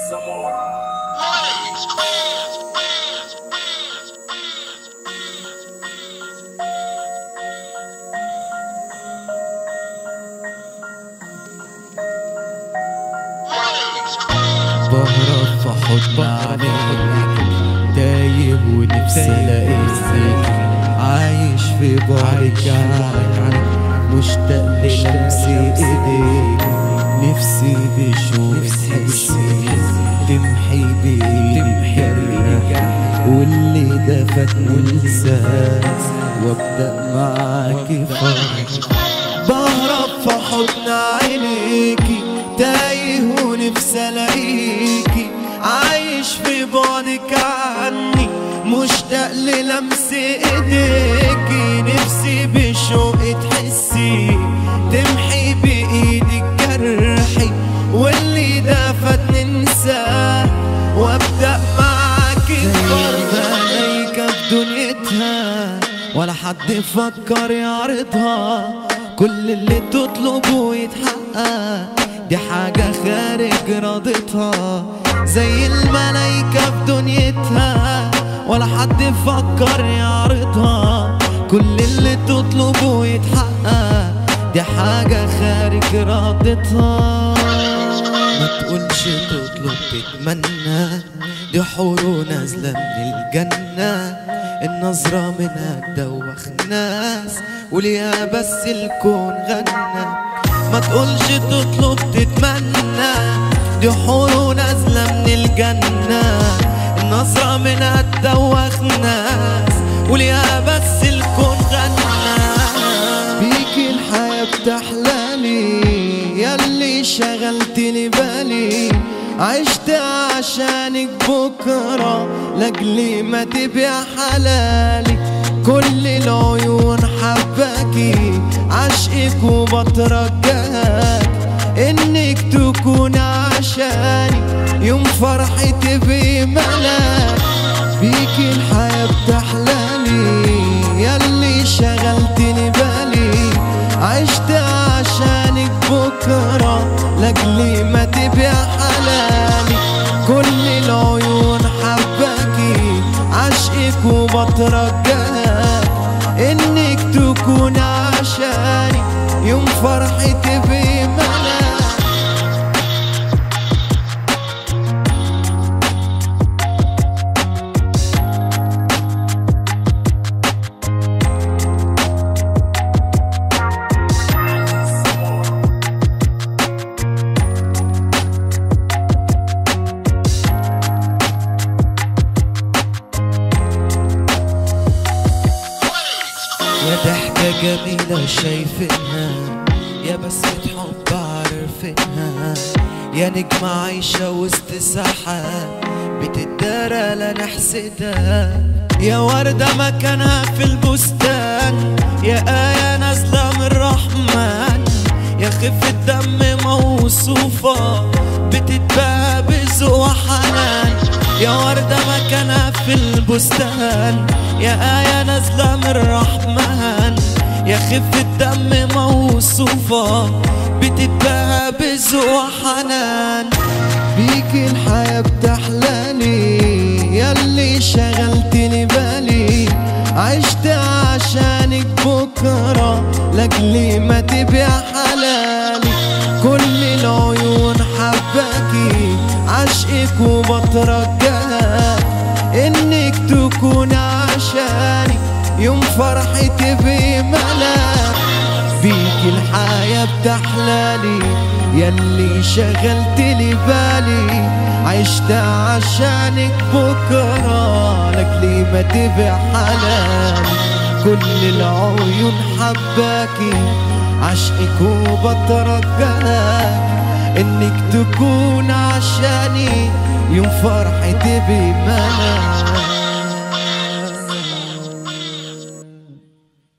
some more. بهرب في حضن عليك تايه ونفسي الاقيك عايش في بعدك عنك مشتاق للمسي ايديك نفسي بشوق تحسي تمحي بايدك جرحك واللي دفتني انساك وابدا معاك فرح بهرب في حضن عينيكي تايه ونفسي الاقيكي عايش في بعدك عني مشتاق للمس ايديكي نفسي بشوق تحسي تمحي بايدك جرحي واللي دفت ننساه وابدا معاكي ملايكة في دنيتها ولا حد يفكر يعرضها كل اللي تطلبه يتحقق دي حاجة خارج رضتها زي الملايكة في دنيتها ولا حد يفكر يعرضها كل اللي تطلبه يتحقق دي حاجة خارج رضتها ما تقولش تطلب تتمنى دي حور نازلة من الجنة النظرة منها تدوخ ناس وليها بس الكون غنى ما تقولش تطلب تتمنى دي حور نازلة من الجنة النظرة منها تدوخ ناس وليها بس الكون غنى بيكي الحياة بتحلالي ياللي شغلت لي بالي عشت عشانك بكرة لاجلي ما تبيع حلالي كل العيون حباكي عشقك وبترجاك انك تكون عشاني يوم فرحي تبقي ملاك بيكي الحياة بتحلالي ياللي شغلتني بالي عشت عشانك بكرة لاجلي ما تبيع حلالي كل العيون حباكي عشقك وبترجاك انك تكون عشاني يوم فرحي تبقي ملاك يا ضحكة جميلة شايفينها يا بسمة حب عارفينها يا نجمة عايشة وسط سحاب بتدارى لا نحسدها يا وردة مكانها في البستان يا آية نازلة من الرحمن يا خفة دم موصوفة بتتباهى بذوق وحنان يا وردة مكانها في البستان يا آية نازلة من الرحمن يا خفة دم موصوفة بتتباهى بذوق وحنان بيكي الحياة بتحلالي ياللي شغلتني بالي عشت عشانك بكرة لاجلي ما تبيع حلالي كل العيون حباكي عشقك وبترجاك انك تكون عشاني يوم فرحي تبقي ملاك بيك الحياة بتحلالي ياللي شغلت لي بالي عشت عشانك بكرة لاجلي ما تبيع حلالي كل العيون حباكي عشقك وبترجاك انك تكون عشاني يوم فرحي تبقي ملاك